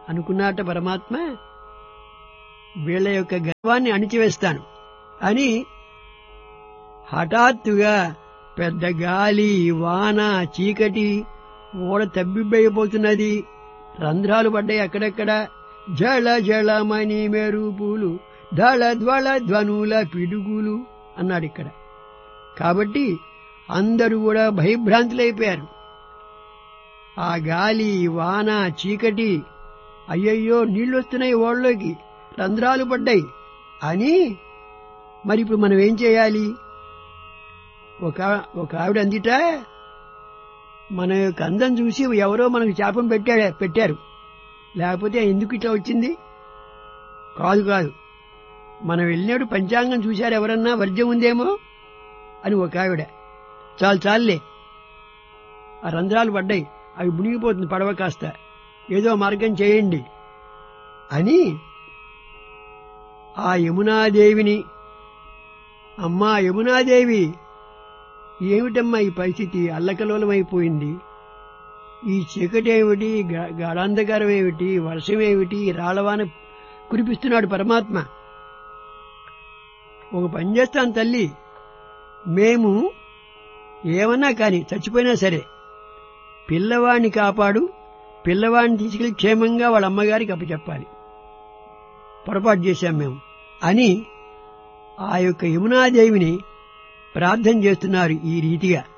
అనుకున్నాట పరమాత్మ వీళ్ళ యొక్క గర్వాన్ని అణిచివేస్తాను అని హఠాత్తుగా పెద్ద గాలి వాన చీకటి ఓడ తబ్బిబ్బైపోతున్నది రంధ్రాలు పడ్డాయి అక్కడక్కడ జళ జళమణి మెరుపులు దళ ధ్వళ ధ్వనుల పిడుగులు అన్నాడు ఇక్కడ కాబట్టి అందరూ కూడా భయభ్రాంతులైపోయారు ఆ గాలి వాన చీకటి అయ్యయ్యో నీళ్లు వస్తున్నాయి ఓళ్ళలోకి రంధ్రాలు పడ్డాయి అని మరి ఇప్పుడు మనం ఏం చేయాలి ఒక ఒక ఆవిడ అందిట మన యొక్క అందం చూసి ఎవరో మనకు శాపం పెట్టాడు పెట్టారు లేకపోతే ఎందుకు ఇట్లా వచ్చింది కాదు కాదు మనం వెళ్ళినాడు పంచాంగం చూశారు ఎవరన్నా వర్జ్యం ఉందేమో అని ఒక ఆవిడ చాలు చాలులే ఆ రంధ్రాలు పడ్డాయి అవి మునిగిపోతుంది పడవ కాస్త ఏదో మార్గం చేయండి అని ఆ యమునాదేవిని అమ్మా యమునాదేవి ఏమిటమ్మా ఈ పరిస్థితి అల్లకలోలమైపోయింది ఈ చీకటి ఏమిటి గా- గాఢాంధకారం ఏమిటి వర్షం ఏమిటి రాళవాన కురిపిస్తున్నాడు పరమాత్మ ఒక పని చేస్తాను తల్లి మేము ఏమన్నా కాని చచ్చిపోయినా సరే పిల్లవాడిని కాపాడు పిల్లవాడిని తీసుకెళ్లి క్షేమంగా వాళ్ళ అమ్మగారికి అప్పచెప్పాలి పొరపాటు చేశాం మేము అని ఆ యొక్క యమునాదేవిని ప్రార్థన చేస్తున్నారు ఈ రీతిగా